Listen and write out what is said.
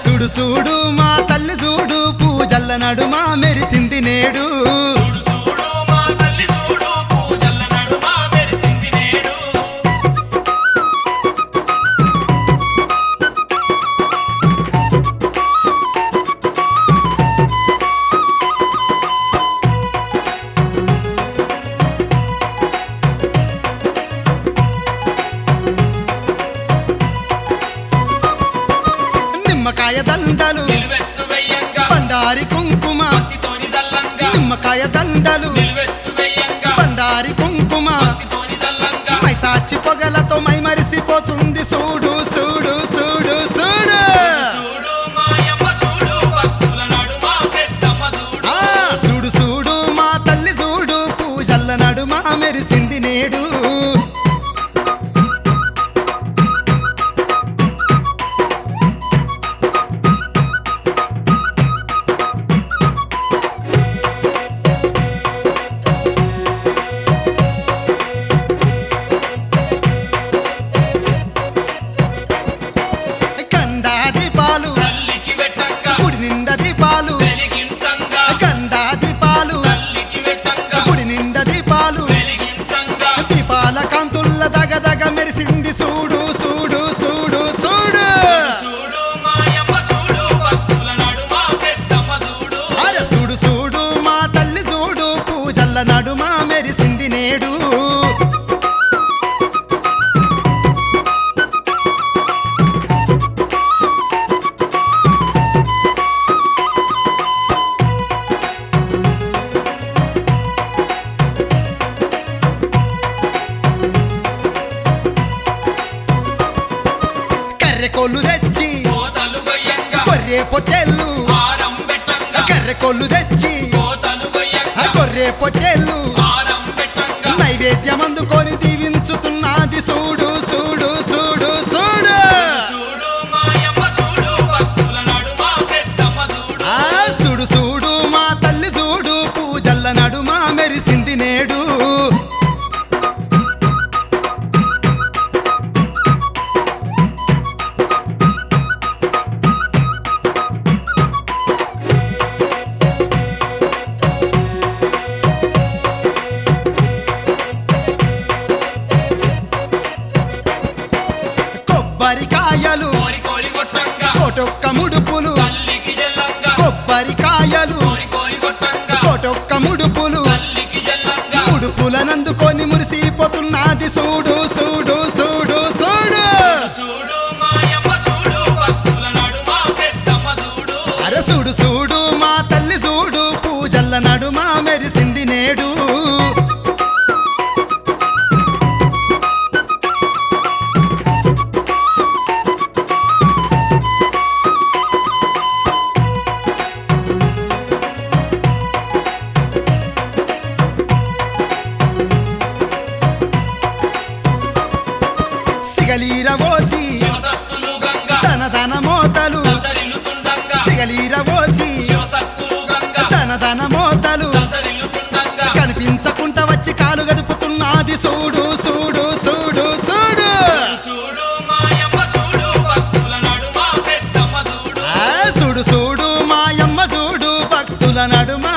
చూడు చూడు మా తల్లి చూడు పూజల్ల నడుమ మెరిసింది నేడు చూడు చూడు మా తల్లి చూడు పూజల్ల నడుమ మెరిసింది నేడు నిమ్మకాయ దండలు నిలువెత్తు వెయ్యంగా బండారి కుంకుమ భక్తితోని సల్లంగా నిమ్మకాయ దండలు నిలువెత్తు వెయ్యంగా బండారి కుంకుమ భక్తితోని సల్లంగా మైసాచి పొగలతో మై మరిసిపోతుంది చూడు చూడు చూడు చూడు చూడు మాయమ్మ చూడు భక్తుల నడుమ పెద్దమ్మ చూడు ఆ చూడు చూడు మా తల్లి చూడు పూజల్ల నడుమ మెరిసింది నేడు గండా దీపాలు తల్లికి వెట్టంగా గుడి నిండా దీపాలు వెలిగించంగా గండా దీపాలు తల్లికి వెట్టంగా గుడి నిండా దీపాలు వెలిగించంగా దీపాల కాంతుల్ల దగ దగ మెరిసింది చూడు చూడు చూడు చూడు చూడు మాయమ్మ చూడు భక్తుల నడుమ పెద్దమ్మ చూడు అరే చూడు చూడు మా తల్లి చూడు పూజల్ల నడుమ మెరిసింది నేడు కర్రెకోళ్ళు తెచ్చి కోతలు గొయ్యంగా కొర్రే పొట్టేళ్ళు ఆరం పెట్టంగా కర్రెకోళ్ళు తెచ్చి కోతలు ఆ గొయ్యంగా కొర్రే పొట్టేళ్ళు ఆరం పెట్టంగా నైవేద్యం అందుకొని దీవించుతున్నది చూడు చూడు చూడు చూడు చూడు మాయమ్మ చూడు భక్తుల నడుమ పెద్దమ్మ చూడు ఆ చూడు చూడు మా తల్లి చూడు పూజల్ల నడుమ మెరిసింది నేడు కొబ్బరికాయలు కోరి కోరి కొట్టంగా కోటొక్క ముడుపులు తల్లికి జల్లంగా కొబ్బరికాయలు కోరి కోరి కొట్టంగా కోటొక్క ముడుపులు తల్లికి జల్లంగా ముడుపులనందుకొని మురిసిపోతున్నది చూడు చూడు చూడు చూడు చూడు మాయమ్మ చూడు భక్తుల నడుమ పెద్దమ్మ చూడు అర చూడు చూడు మా తల్లి చూడు పూజల్ల నడుమ మెరిసింది నేడు సిగలీర పోసి శివసత్తులు గంగా తన తన మోతలు దరిల్లుతుండంగా సిగలీర పోసి శివసత్తులు గంగా తన తన మోతలు దరిల్లుతుండంగా కనిపించకుండా వచ్చి కాలు గదుపుతున్నది చూడు చూడు చూడు చూడు చూడు మాయమ్మ చూడు భక్తుల నడుమ పెద్దమ్మ చూడు ఆ చూడు చూడు మాయమ్మ చూడు భక్తుల నడుమ